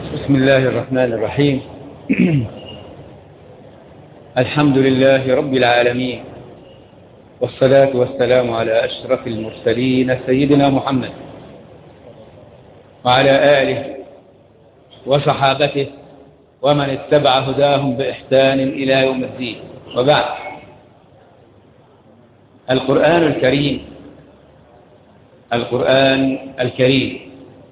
بسم الله الرحمن الرحيم الحمد لله رب العالمين والصلاة والسلام على أشرف المرسلين سيدنا محمد وعلى آله وصحابته ومن اتبع هداهم بإحسان إلى يوم الدين وبعد القرآن الكريم القرآن الكريم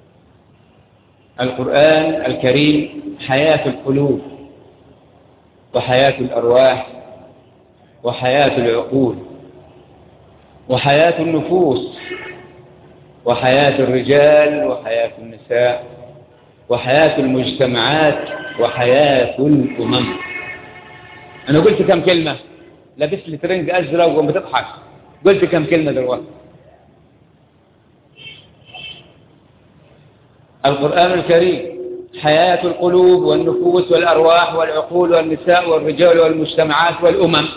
القرآن الكريم حياة القلوب وحياة الأرواح وحياة العقول وحياة النفوس وحياة الرجال وحياة النساء وحياة المجتمعات وحياة الأمم أنا قلت كم كلمة لبس لي ترنج أزرق وبتضحك قلت كم كلمة دلوقتي القرآن الكريم حياة القلوب والنفوس والأرواح والعقول والنساء والرجال والمجتمعات والأمم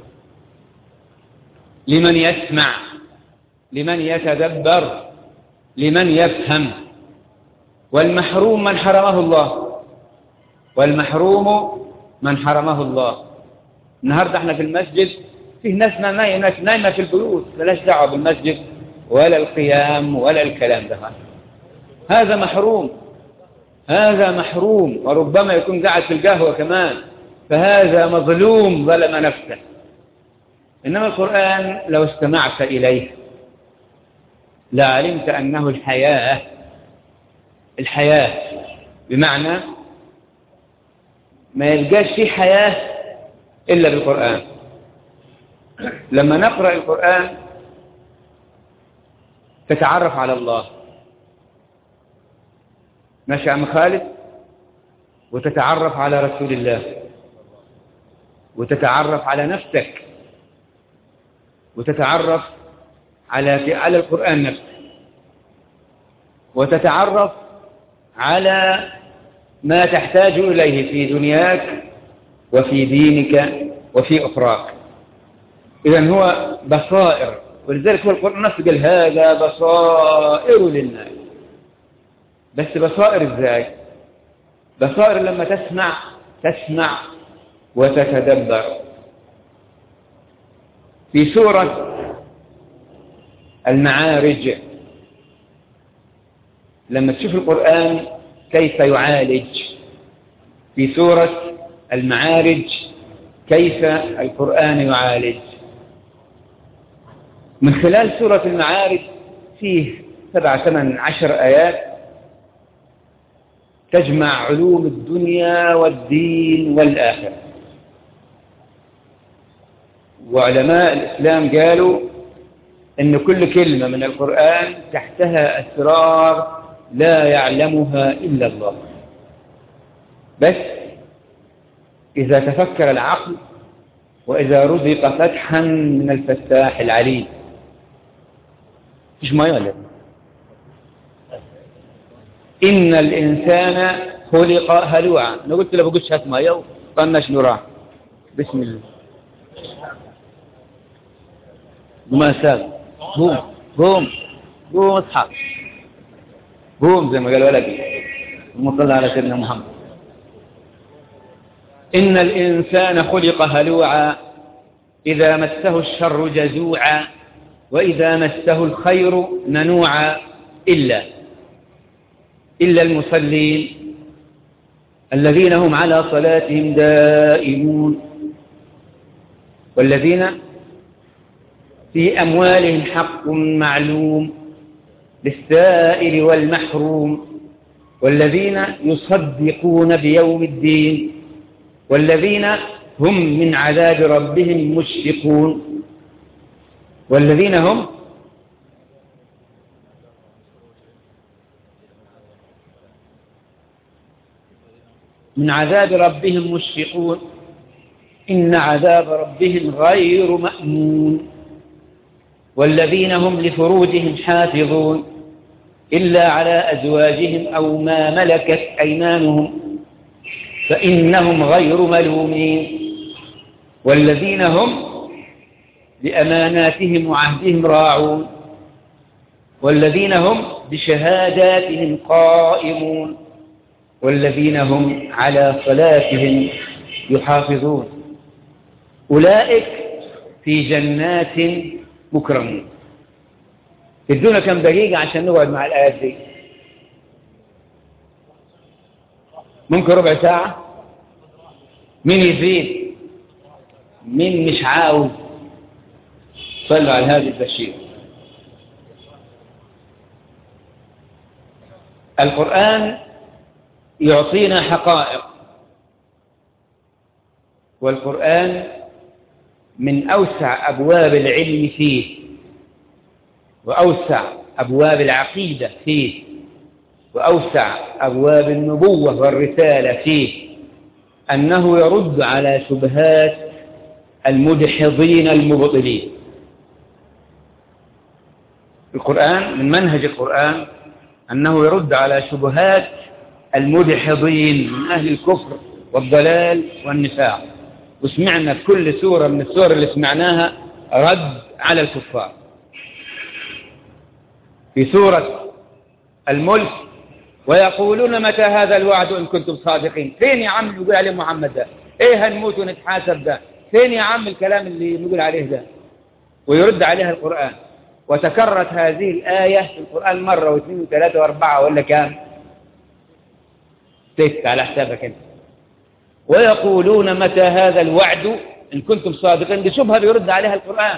لمن يسمع لمن يتدبر لمن يفهم والمحروم من حرمه الله والمحروم من حرمه الله النهاردة احنا في المسجد فيه ناس نايمة نايمة في البيوت ملاش دعوة بالمسجد ولا القيام ولا الكلام ده هذا محروم هذا محروم وربما يكون قاعد في القهوة كمان فهذا مظلوم ظلم نفسه إنما القرآن لو استمعت إليه لعلمت أنه الحياة الحياة بمعنى ما يلقاش فيه حياة إلا بالقرآن لما نقرأ القرآن تتعرف على الله ماشي عم خالد وتتعرف على رسول الله وتتعرف على نفسك وتتعرف على على القرآن نفسه وتتعرف على ما تحتاج إليه في دنياك وفي دينك وفي أخراك إذا هو بصائر ولذلك هو القرآن نفسه قال هذا بصائر للناس بس بصائر ازاي بصائر لما تسمع تسمع وتتدبر في سورة المعارج لما تشوف القرآن كيف يعالج في سورة المعارج كيف القرآن يعالج من خلال سورة المعارج فيه سبع ثمان عشر آيات تجمع علوم الدنيا والدين والآخرة وعلماء الإسلام قالوا أن كل كلمة من القرآن تحتها أسرار لا يعلمها إلا الله بس إذا تفكر العقل وإذا رزق فتحا من الفتاح العليم إيش ما يعلم إن الإنسان خلق هلوعا أنا قلت له بقولش هات مية طنش نوراه بسم الله وما ساب قوم قوم قوم اصحى قوم زي ما قال ولدي اللهم صل على سيدنا محمد إن الإنسان خلق هلوعا إذا مسه الشر جزوعا وإذا مسه الخير منوعا إلا إلا المصلين الذين هم على صلاتهم دائمون والذين في أموالهم حق معلوم للسائل والمحروم والذين يصدقون بيوم الدين والذين هم من عذاب ربهم مشفقون والذين هم من عذاب ربهم مشفقون إن عذاب ربهم غير مأمون والذين هم لفروجهم حافظون إلا على أزواجهم أو ما ملكت أيمانهم فإنهم غير ملومين والذين هم بأماناتهم وعهدهم راعون والذين هم بشهاداتهم قائمون والذين هم على صلاتهم يحافظون أولئك في جنات مكرمون تدونا كم دقيقة عشان نقعد مع الآيات دي ممكن ربع ساعة مين يزيد مين مش عاوز صلوا على هذه البشير القرآن يعطينا حقائق والقرآن من أوسع أبواب العلم فيه وأوسع أبواب العقيدة فيه وأوسع أبواب النبوة والرسالة فيه أنه يرد على شبهات المدحضين المبطلين القرآن من منهج القرآن أنه يرد على شبهات المدحضين من أهل الكفر والضلال والنفاق وسمعنا كل سورة من السور اللي سمعناها رد على الكفار في سورة الملك ويقولون متى هذا الوعد إن كنتم صادقين فين يا عم يقول عليه محمد ده إيه هنموت ونتحاسب ده فين يا عم الكلام اللي نقول عليه ده ويرد عليها القرآن وتكررت هذه الآية في القرآن مرة واثنين وثلاثة وأربعة ولا كام ست على حسابك انت ويقولون متى هذا الوعد إن كنتم صادقين بشبهة بيرد عليها القرآن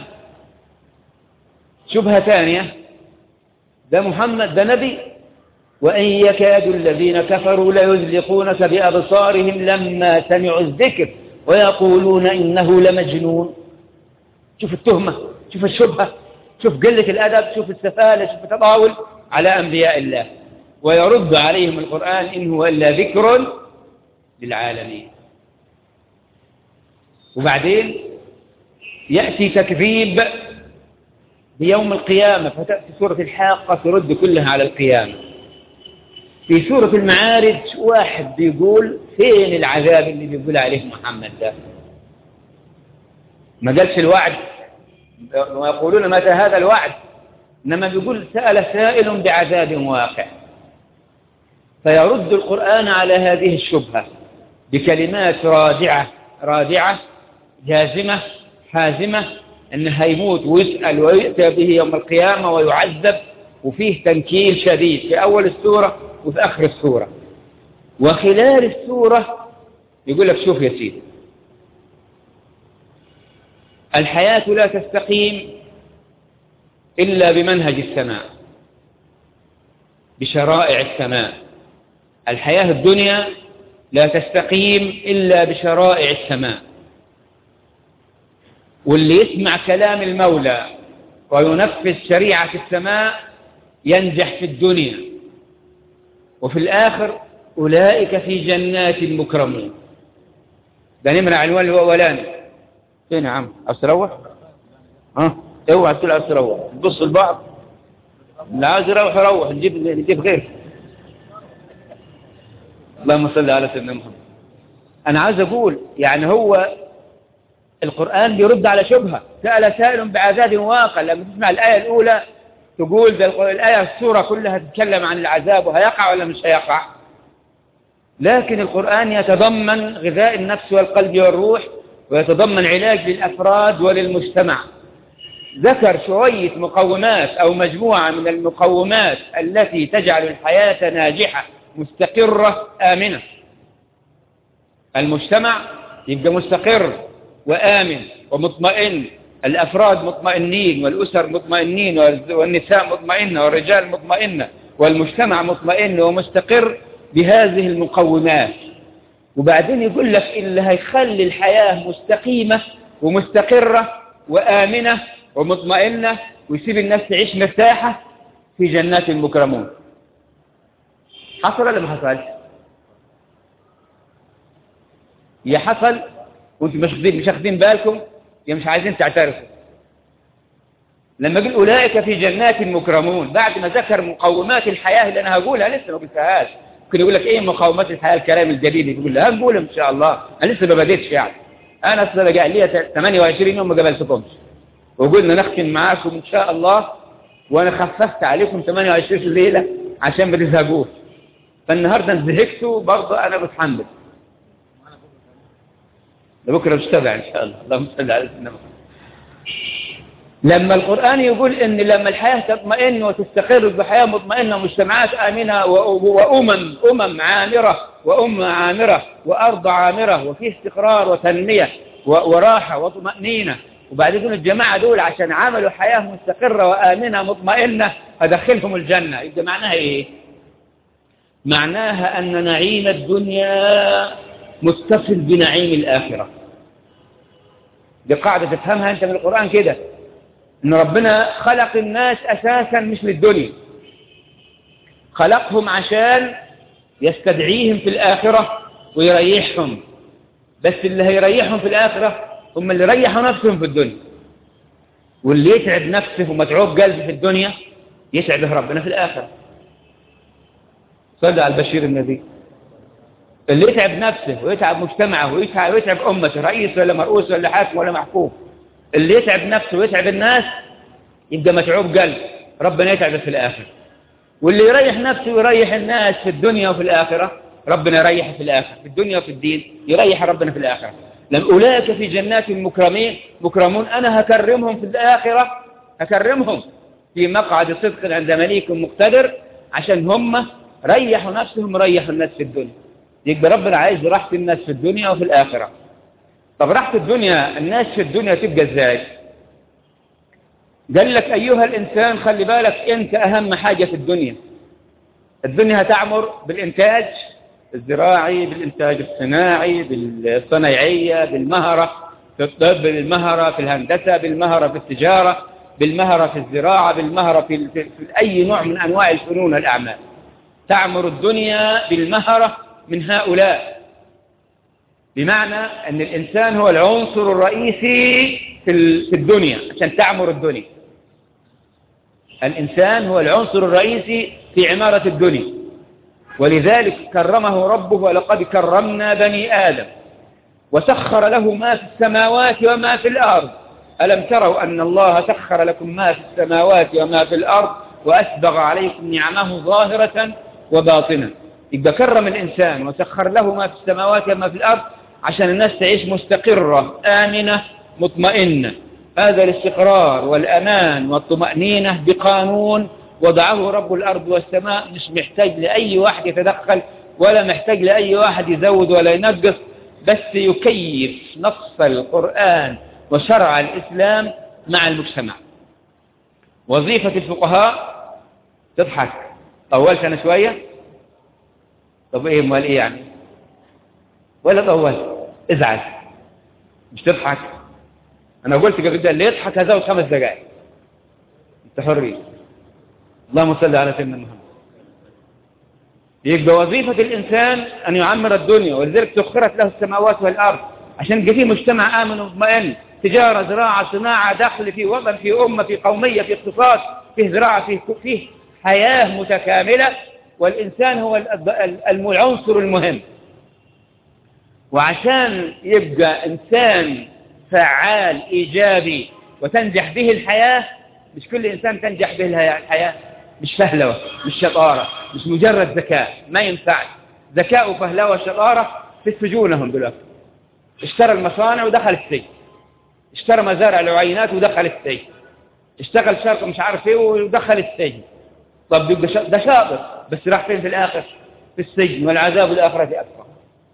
شبهة ثانية ده محمد ده نبي وإن يكاد الذين كفروا ليزلقونك بأبصارهم لما سمعوا الذكر ويقولون إنه لمجنون شوف التهمة شوف الشبهة شوف قلة الأدب شوف السفالة شوف التطاول على أنبياء الله ويرد عليهم القرآن إن هو إلا ذكر للعالمين وبعدين يأتي تكذيب بيوم القيامة فتأتي سورة الحاقة ترد كلها على القيامة في سورة المعارج واحد بيقول فين العذاب اللي بيقول عليه محمد ده ما قالش الوعد ويقولون متى هذا الوعد إنما بيقول سأل سائل بعذاب واقع فيرد القرآن على هذه الشبهة بكلمات رادعة رادعة جازمة حازمة أنه هيموت ويسأل ويؤتى به يوم القيامة ويعذب وفيه تنكيل شديد في أول السورة وفي آخر السورة وخلال السورة يقول لك شوف يا سيدي الحياة لا تستقيم إلا بمنهج السماء بشرائع السماء الحياة الدنيا لا تستقيم إلا بشرائع السماء واللي يسمع كلام المولى وينفذ شريعة السماء ينجح في الدنيا وفي الآخر أولئك في جنات مكرمون ده نمرة عنوان الأولاني فين يا عم عاوز تروح ها اوعى تقول عاوز تروح تبص لبعض اللي عاوز يروح يروح نجيب نجيب غير اللهم صل على سيدنا محمد انا عاوز اقول يعني هو القرآن بيرد على شبهة سأل سائل بعذاب واقع لما تسمع الآية الأولى تقول ده الآية السورة كلها تتكلم عن العذاب وهيقع ولا مش هيقع لكن القرآن يتضمن غذاء النفس والقلب والروح ويتضمن علاج للأفراد وللمجتمع ذكر شوية مقومات أو مجموعة من المقومات التي تجعل الحياة ناجحة مستقرة آمنة المجتمع يبقى مستقر وآمن ومطمئن الأفراد مطمئنين والأسر مطمئنين والنساء مطمئنة والرجال مطمئنة والمجتمع مطمئن ومستقر بهذه المقومات وبعدين يقول لك اللي هيخلي الحياة مستقيمة ومستقرة وآمنة ومطمئنة ويسيب الناس تعيش مرتاحة في جنات المكرمون حصل ولا ما حصلش يا حصل وانتم مش واخدين مش واخدين بالكم يا مش عايزين تعترفوا لما يقول اولئك في جنات مكرمون بعد ما ذكر مقومات الحياه اللي انا هقولها لسه ما قلتهاش ممكن يقول لك ايه مقومات الحياه الكلام الجديد يقول لها هنقول ان شاء الله انا لسه ما بديتش يعني انا اصلا جاي لي 28 يوم ما قابلتكمش وقلنا نختم معاكم ان شاء الله وانا خففت عليكم 28 ليله عشان ما تزهقوش فالنهاردة انزهكتوا برضه أنا بتحمل لبكرة مستبع إن شاء الله اللهم صل على سيدنا محمد لما القرآن يقول إن لما الحياة تطمئن وتستقر بحياة مطمئنة ومجتمعات آمنة وأمم أمم عامرة وأمة عامرة وأرض عامرة وفي استقرار وتنمية وراحة وطمأنينة وبعد يقول الجماعة دول عشان عملوا حياة مستقرة وآمنة مطمئنة أدخلهم الجنة يبقى معناها إيه معناها أن نعيم الدنيا متصل بنعيم الآخرة دي قاعدة تفهمها أنت من القرآن كده إن ربنا خلق الناس أساسا مش للدنيا خلقهم عشان يستدعيهم في الآخرة ويريحهم بس اللي هيريحهم في الآخرة هم اللي ريحوا نفسهم في الدنيا واللي يتعب نفسه ومتعوب قلبه في الدنيا يسعده ربنا في الآخرة صلى على البشير النبي اللي يتعب نفسه ويتعب مجتمعه ويتعب, ويتعب أمته رئيس ولا مرؤوس ولا حاكم ولا محكوم اللي يتعب نفسه ويتعب الناس يبقى متعوب قلب ربنا يتعبه في الآخرة واللي يريح نفسه ويريح الناس في الدنيا وفي الآخرة ربنا يريحه في الآخرة في الدنيا وفي الدين يريح ربنا في الآخرة لأن أولئك في جنات مكرمين مكرمون أنا هكرمهم في الآخرة هكرمهم في مقعد صدق عند مليك مقتدر عشان هم ريحوا نفسهم وريحوا الناس في الدنيا يبقى ربنا عايز راحة الناس في الدنيا وفي الآخرة طب راحة الدنيا الناس في الدنيا تبقى ازاي قال لك أيها الإنسان خلي بالك أنت أهم حاجة في الدنيا الدنيا هتعمر بالإنتاج الزراعي بالإنتاج الصناعي بالصنايعية بالمهرة في الطب بالمهرة في الهندسة بالمهرة في التجارة بالمهرة في الزراعة بالمهرة في, في, في أي نوع من أنواع الفنون والأعمال تعمر الدنيا بالمهرة من هؤلاء بمعنى أن الإنسان هو العنصر الرئيسي في الدنيا عشان تعمر الدنيا الإنسان هو العنصر الرئيسي في عمارة الدنيا ولذلك كرمه ربه ولقد كرمنا بني آدم وسخر له ما في السماوات وما في الأرض ألم تروا أن الله سخر لكم ما في السماوات وما في الأرض وأسبغ عليكم نعمه ظاهرة وباطنة يبقى كرم الإنسان وسخر له ما في السماوات وما في الأرض عشان الناس تعيش مستقرة آمنة مطمئنة هذا الاستقرار والأمان والطمأنينة بقانون وضعه رب الأرض والسماء مش محتاج لأي واحد يتدخل ولا محتاج لأي واحد يزود ولا ينقص بس يكيف نص القرآن وشرع الإسلام مع المجتمع وظيفة الفقهاء تضحك طولت أنا شوية طب إيه امال إيه يعني ولا طولت ازعل مش تضحك أنا قلت قبل ده اللي يضحك هزود خمس دقائق انت حرية اللهم صل على سيدنا محمد يبقى وظيفة الإنسان أن يعمر الدنيا ولذلك سخرت له السماوات والأرض عشان يبقى فيه مجتمع آمن ومطمئن تجارة زراعة صناعة دخل في وطن في أمة في قومية في اقتصاد فيه زراعة فيه, فيه حياة متكاملة والإنسان هو العنصر المهم وعشان يبقى إنسان فعال إيجابي وتنجح به الحياة مش كل إنسان تنجح به الحياة مش فهلوة مش شطارة مش مجرد ذكاء ما ينفعش ذكاء وفهلوة وشطارة في سجونهم دلوقتي اشترى المصانع ودخل السجن اشترى مزارع العينات ودخل السجن اشتغل شرق مش عارف ايه ودخل السجن طب ده شاطر بس راح فين في الآخر في السجن والعذاب الآخرة أكبر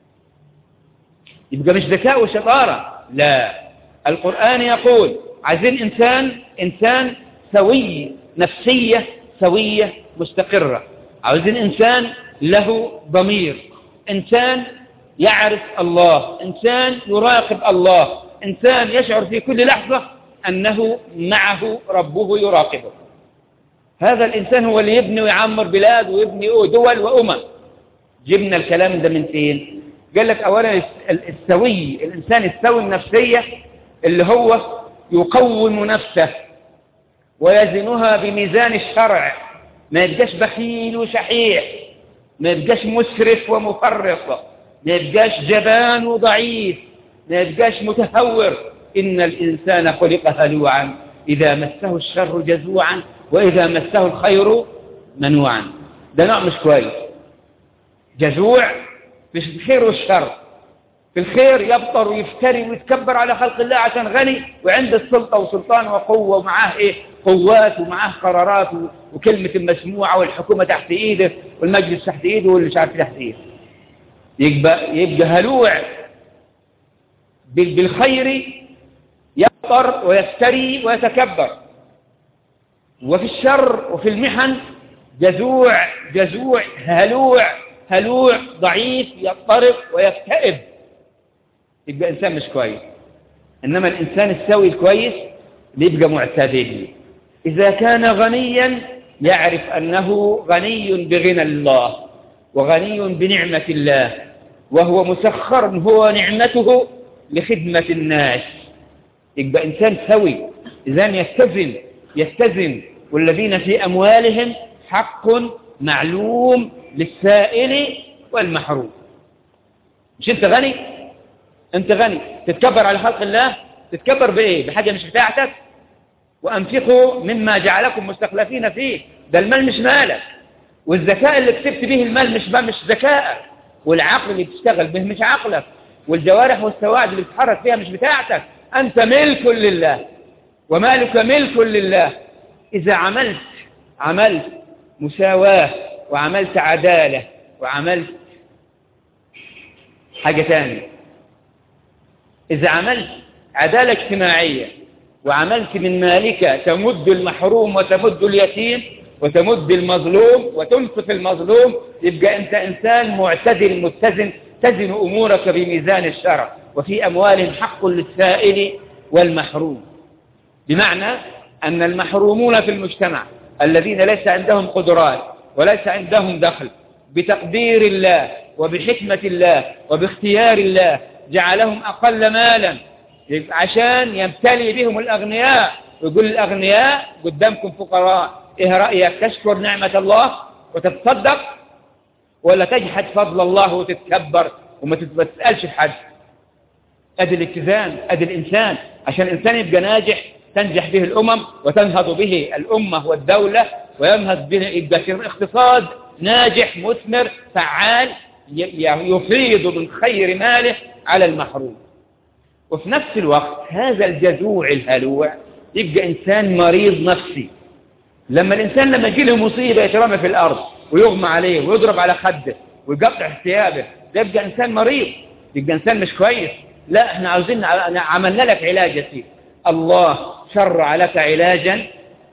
يبقى مش ذكاء وشطارة لا القرآن يقول عايزين إنسان إنسان سوي نفسية سوية مستقرة عاوزين إنسان له ضمير إنسان يعرف الله إنسان يراقب الله إنسان يشعر في كل لحظة أنه معه ربه يراقبه هذا الإنسان هو اللي يبني ويعمر بلاد ويبني دول وأمم جبنا الكلام ده من فين قال لك أولا السوي الإنسان السوي النفسية اللي هو يقوم نفسه ويزنها بميزان الشرع ما يبقاش بخيل وشحيح ما يبقاش مسرف ومفرط ما يبقاش جبان وضعيف ما يبقاش متهور إن الإنسان خلق هلوعا إذا مسه الشر جزوعا وإذا مسه الخير منوعا ده نوع مش كويس جزوع في الخير والشر في الخير يبطر ويفتري ويتكبر على خلق الله عشان غني وعنده السلطة وسلطان وقوة ومعاه إيه قوات ومعاه قرارات وكلمة مسموعة والحكومة تحت إيده والمجلس تحت إيده واللي مش عارف تحت إيده يبقى, يبقى هلوع بالخير يبطر ويفتري ويتكبر وفي الشر وفي المحن جزوع جزوع هلوع هلوع ضعيف يضطرب ويكتئب يبقى إنسان مش كويس إنما الإنسان السوي الكويس بيبقى معتدل إذا كان غنيا يعرف أنه غني بغنى الله وغني بنعمة الله وهو مسخر هو نعمته لخدمة الناس يبقى إنسان سوي إذا يستزن يستزن والذين في أموالهم حق معلوم للسائل والمحروم مش أنت غني أنت غني تتكبر على خلق الله تتكبر بإيه بحاجة مش بتاعتك وأنفقوا مما جعلكم مستخلفين فيه ده المال مش مالك والذكاء اللي كسبت به المال مش مش ذكائك والعقل اللي بتشتغل به مش عقلك والجوارح والسواعد اللي بتتحرك فيها مش بتاعتك أنت ملك لله ومالك ملك لله إذا عملت عملت مساواة وعملت عدالة وعملت حاجة ثانية إذا عملت عدالة اجتماعية وعملت من مالك تمد المحروم وتمد اليتيم وتمد المظلوم وتنصف المظلوم يبقى أنت إنسان معتدل متزن تزن أمورك بميزان الشرع وفي أموالهم حق للسائل والمحروم بمعنى أن المحرومون في المجتمع الذين ليس عندهم قدرات وليس عندهم دخل بتقدير الله وبحكمة الله وباختيار الله جعلهم أقل مالا عشان يمتلي بهم الأغنياء ويقول الأغنياء قدامكم فقراء إيه رأيك تشكر نعمة الله وتتصدق ولا تجحد فضل الله وتتكبر وما تسألش في حد أدي الاتزان أدي الإنسان عشان الإنسان يبقى ناجح تنجح به الأمم وتنهض به الأمة والدولة وينهض به يبقى اقتصاد ناجح مثمر فعال يفيض من خير ماله على المحروم وفي نفس الوقت هذا الجزوع الهلوع يبقى إنسان مريض نفسي لما الإنسان لما يجي له مصيبة يترمى في الأرض ويغمى عليه ويضرب على خده ويقطع ثيابه ده يبقى إنسان مريض يبقى إنسان مش كويس لا احنا عاوزين عملنا لك علاج يا سيدي الله شرع لك علاجا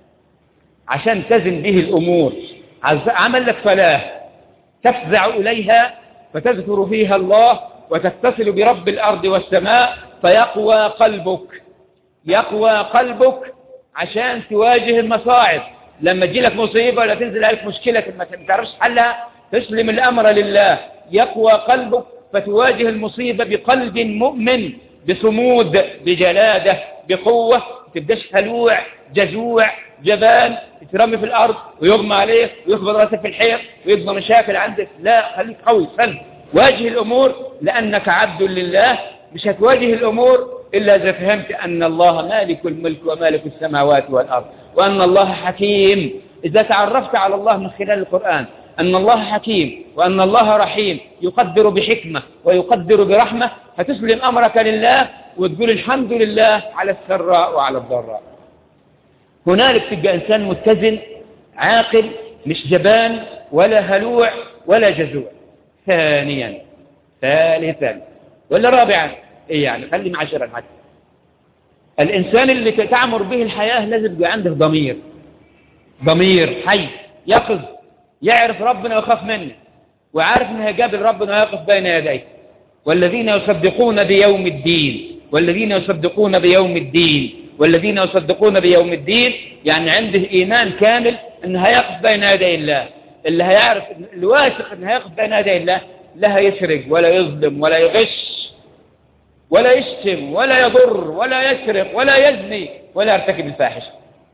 عشان تزن به الأمور عمل لك فلاح تفزع إليها فتذكر فيها الله وتتصل برب الأرض والسماء فيقوى قلبك يقوى قلبك عشان تواجه المصاعب لما تجي لك مصيبة ولا تنزل عليك مشكلة ما تعرفش حلها تسلم الأمر لله يقوى قلبك فتواجه المصيبة بقلب مؤمن بصمود بجلادة بقوة تبداش هلوع جزوع جبان ترمي في الأرض ويغمى عليه ويخبط راسك في الحيط ويبقى مشاكل عندك لا خليك قوي سلم واجه الأمور لأنك عبد لله مش هتواجه الأمور إلا إذا فهمت أن الله مالك الملك ومالك السماوات والأرض وأن الله حكيم إذا تعرفت على الله من خلال القرآن أن الله حكيم وأن الله رحيم يقدر بحكمة ويقدر برحمة فتسلم أمرك لله وتقول الحمد لله على السراء وعلى الضراء هنالك تبقى إنسان متزن عاقل مش جبان ولا هلوع ولا جزوع ثانيا ثالثا ولا رابعا ايه يعني خلي معاشرا حتى الإنسان اللي تعمر به الحياة لازم يبقى عنده ضمير ضمير حي يقظ يعرف ربنا ويخاف منه وعارف انه هيقابل ربنا ويقف بين يديه والذين يصدقون بيوم الدين والذين يصدقون بيوم الدين والذين يصدقون بيوم الدين يعني عنده إيمان كامل انه هيقف بين يدي الله اللي هيعرف الواثق انه هيقف بين يدي الله لا هيسرق ولا يظلم ولا يغش ولا يشتم ولا يضر ولا يسرق ولا يزني ولا يرتكب الفاحشة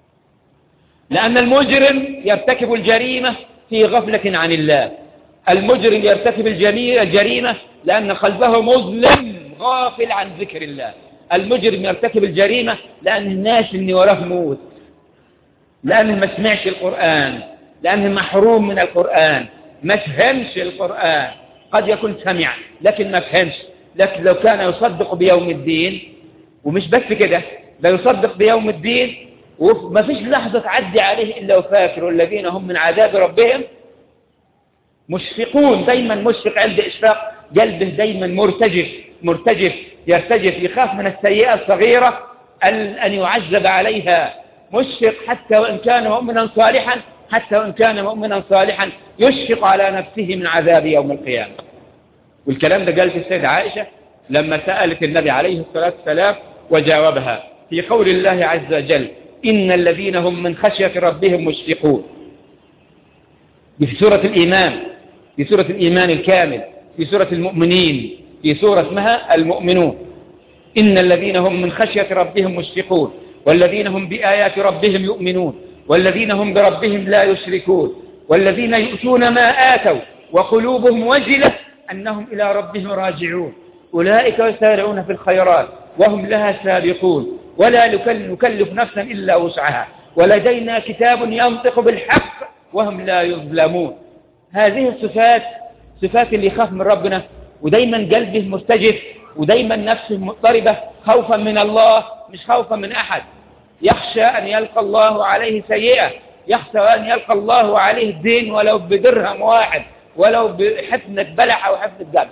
لأن المجرم يرتكب الجريمة في غفلة عن الله المجرم يرتكب الجريمة لأن قلبه مظلم غافل عن ذكر الله المجرم يرتكب الجريمة لأن الناس اللي وراه موت لأنه ما سمعش القرآن لأنه محروم من القرآن ما فهمش القرآن قد يكون سمع لكن ما فهمش لكن لو كان يصدق بيوم الدين ومش بس كده لا يصدق بيوم الدين وما فيش لحظة تعدي عليه إلا وفاكر والذين هم من عذاب ربهم مشفقون دايما مشفق عند إشفاق قلبه دايما مرتجف مرتجف يرتجف يخاف من السيئة الصغيرة أن يعذب عليها مشفق حتى وإن كان مؤمنا صالحا حتى وإن كان مؤمنا صالحا يشفق على نفسه من عذاب يوم القيامة والكلام ده قال في السيدة عائشة لما سألت النبي عليه الصلاة والسلام وجاوبها في قول الله عز وجل إن الذين هم من خشية ربهم مشفقون في سورة الإيمان في سورة الإيمان الكامل في سورة المؤمنين في سورة اسمها المؤمنون إن الذين هم من خشية ربهم مشفقون والذين هم بآيات ربهم يؤمنون والذين هم بربهم لا يشركون والذين يؤتون ما آتوا وقلوبهم وجلة أنهم إلى ربهم راجعون أولئك يسارعون في الخيرات وهم لها سابقون ولا نكلف نفسا إلا وسعها ولدينا كتاب ينطق بالحق وهم لا يظلمون هذه الصفات صفات اللي يخاف من ربنا ودايما قلبه مرتجف ودايما نفسه مضطربة خوفا من الله مش خوفا من أحد يخشى أن يلقى الله عليه سيئة يخشى أن يلقى الله عليه الدين ولو بدرهم واحد ولو بحفنة بلح أو حفنة جبل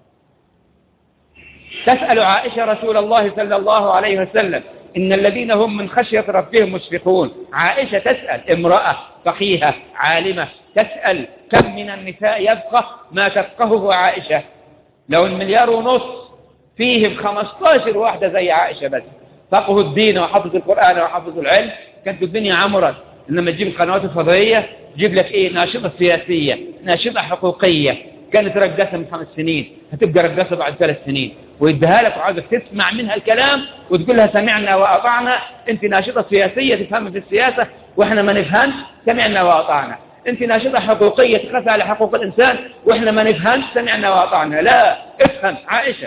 تسأل عائشة رسول الله صلى الله عليه وسلم إن الذين هم من خشية ربهم مشفقون عائشة تسأل امرأة فقيهة عالمة تسأل كم من النساء يفقه ما تفقهه عائشة لو المليار ونص فيهم 15 واحدة زي عائشة بس فقهوا الدين وحفظوا القرآن وحفظوا العلم كانت الدنيا عمرت إنما تجيب القنوات الفضائية تجيب لك إيه ناشطة سياسية ناشطة حقوقية كانت رقاصة من خمس سنين هتبقى رقاصة بعد ثلاث سنين ويديها لك وعاوزك تسمع منها الكلام وتقول لها سمعنا وأطعنا أنت ناشطة سياسية تفهم في السياسة وإحنا ما نفهمش سمعنا وأطعنا أنت ناشطة حقوقية تخاف على حقوق الإنسان وإحنا ما نفهمش سمعنا وأطعنا لا افهم عائشة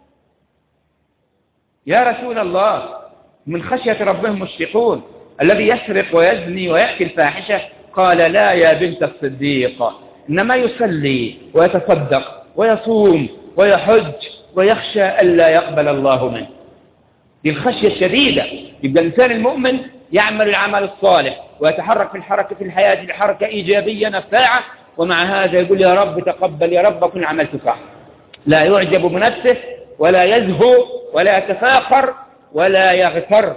يا رسول الله من خشية ربهم مشفقون الذي يسرق ويزني ويأتي الفاحشة قال لا يا بنت الصديق إنما يصلي ويتصدق ويصوم ويحج ويخشى ألا يقبل الله منه دي الخشية الشديدة يبقى الإنسان المؤمن يعمل العمل الصالح ويتحرك في الحركة في الحياة بحركة إيجابية نفاعة ومع هذا يقول يا رب تقبل يا رب كن عملت صح لا يعجب بنفسه ولا يزهو ولا يتفاخر ولا يغتر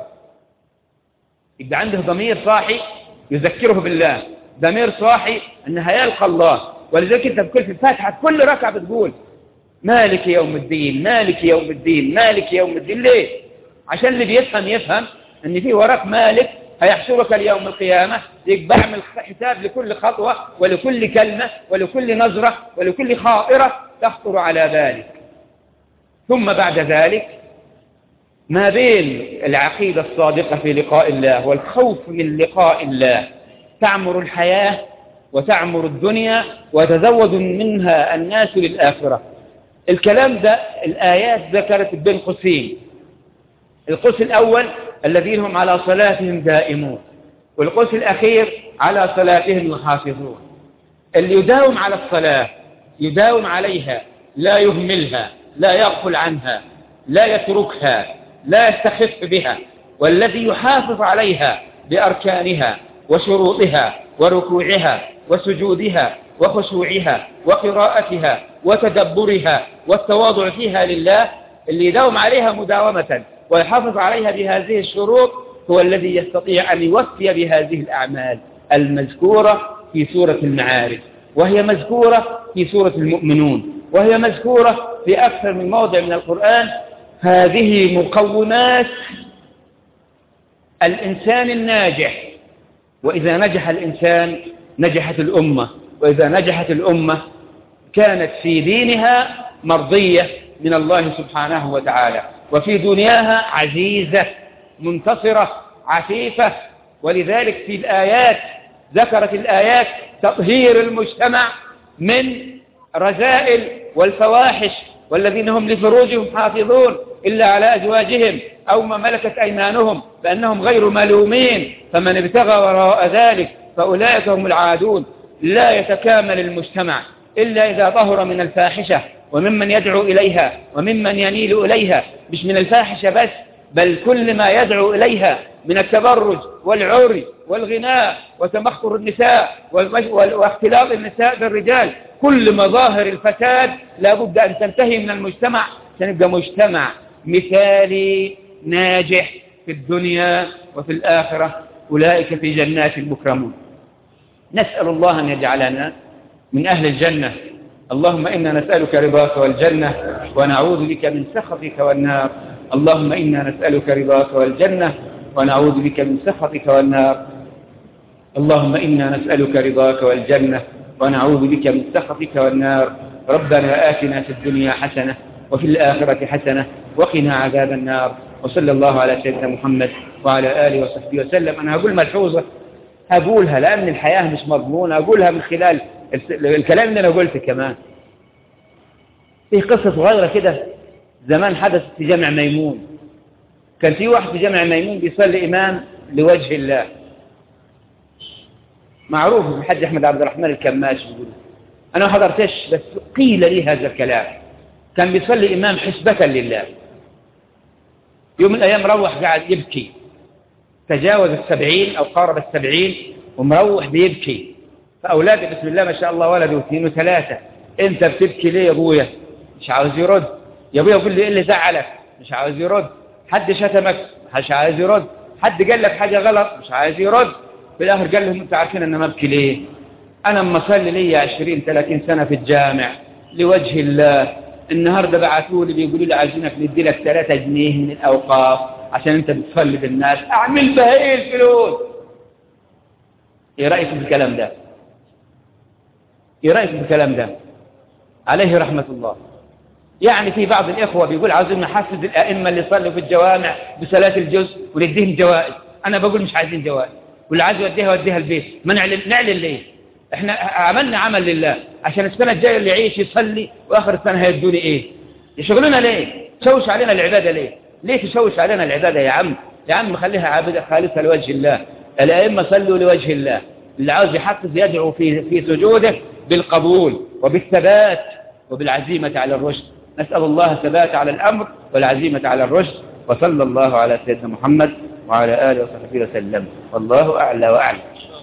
يبقى عنده ضمير صاحي يذكره بالله ضمير صاحي أنه يلقى الله ولذلك أنت بكل في الفاتحة كل ركعة بتقول مالك يوم الدين مالك يوم الدين مالك يوم الدين ليه عشان اللي بيفهم يفهم ان في وراك مالك هيحشرك اليوم القيامة يبقى اعمل حساب لكل خطوة ولكل كلمة ولكل نظرة ولكل خائرة تخطر على ذلك ثم بعد ذلك ما بين العقيدة الصادقة في لقاء الله والخوف من لقاء الله تعمر الحياة وتعمر الدنيا ويتزود منها الناس للآخرة الكلام ده الآيات ذكرت بين قوسين القوس الأول الذين هم على صلاتهم دائمون والقوس الأخير على صلاتهم يحافظون اللي يداوم على الصلاة يداوم عليها لا يهملها لا يغفل عنها لا يتركها لا يستخف بها والذي يحافظ عليها بأركانها وشروطها وركوعها وسجودها وخشوعها وقراءتها وتدبرها والتواضع فيها لله اللي يداوم عليها مداومة ويحافظ عليها بهذه الشروط هو الذي يستطيع أن يوفي بهذه الأعمال المذكورة في سورة المعارف وهي مذكورة في سورة المؤمنون وهي مذكورة في أكثر من موضع من القرآن هذه مقومات الإنسان الناجح وإذا نجح الإنسان نجحت الأمة وإذا نجحت الأمة كانت في دينها مرضية من الله سبحانه وتعالى وفي دنياها عزيزة منتصرة عفيفة ولذلك في الآيات ذكرت الآيات تطهير المجتمع من رذائل والفواحش والذين هم لفروجهم حافظون إلا على أزواجهم أو ما ملكت أيمانهم فأنهم غير ملومين فمن ابتغى وراء ذلك فأولئك هم العادون لا يتكامل المجتمع إلا إذا ظهر من الفاحشة وممن يدعو إليها وممن يميل إليها مش من الفاحشة بس بل كل ما يدعو إليها من التبرج والعري والغناء وتمخر النساء واختلاط النساء بالرجال كل مظاهر الفساد لابد أن تنتهي من المجتمع سنبقى مجتمع مثالي ناجح في الدنيا وفي الآخرة أولئك في جنات مكرمون نسأل الله أن يجعلنا من أهل الجنة اللهم إنا نسألك رضاك والجنة ونعوذ بك من سخطك والنار اللهم إنا نسألك رضاك والجنة ونعوذ بك من سخطك والنار اللهم إنا نسألك رضاك والجنة ونعوذ بك من سخطك والنار ربنا آتنا في الدنيا حسنة وفي الآخرة حسنة وقنا عذاب النار وصلى الله على سيدنا محمد وعلى آله وصحبه وسلم أنا هقول ملحوظة هقولها لأن الحياة مش مضمونة أقولها من خلال الكلام اللي أنا قلته كمان في قصة صغيرة كده زمان حدثت في جامع ميمون كان في واحد في جامع ميمون بيصلي إمام لوجه الله معروف الحاج أحمد عبد الرحمن الكماش بيقول أنا ما حضرتش بس قيل لي هذا الكلام كان بيصلي إمام حسبة لله يوم من الأيام روح قاعد يبكي تجاوز السبعين أو قارب السبعين ومروح بيبكي فأولادي بسم الله ما شاء الله ولد واثنين وثلاثة أنت بتبكي ليه يا أبويا مش عاوز يرد يا أبويا يقول لي إيه اللي زعلك مش عاوز يرد حد شتمك مش عايز يرد حد قال لك حاجة غلط مش عايز يرد في الآخر قال لهم أنتوا عارفين أنا ما أبكي ليه أنا اما اصلي لي 20 30 سنة في الجامع لوجه الله النهاردة بعثوا لي بيقولوا لي عايزينك ندي لك 3 جنيه من الأوقاف عشان أنت بتصلي بالناس أعمل بها إيه الفلوس إيه رأيك في الكلام ده إيه رأيك في الكلام ده عليه رحمة الله يعني في بعض الإخوة بيقول عاوزين نحفز الأئمة اللي صلوا في الجوامع بصلاة الجزء ونديهم جوائز أنا بقول مش عايزين جوائز واللي عايز يوديها يوديها البيت ما نعلن نعلن ليه احنا عملنا عمل لله عشان السنة الجاية اللي يعيش يصلي واخر السنة هيدوا لي ايه يشغلنا ليه تشوش علينا العبادة ليه ليه تشوش علينا العبادة يا عم يا عم خليها عابدة خالصة لوجه الله الأئمة صلوا لوجه الله اللي عاوز يحفز يدعو في في سجوده بالقبول وبالثبات وبالعزيمة على الرشد نسأل الله الثبات على الأمر والعزيمة على الرشد وصلى الله على سيدنا محمد وعلى آله وصحبه وسلم والله أعلى وأعلم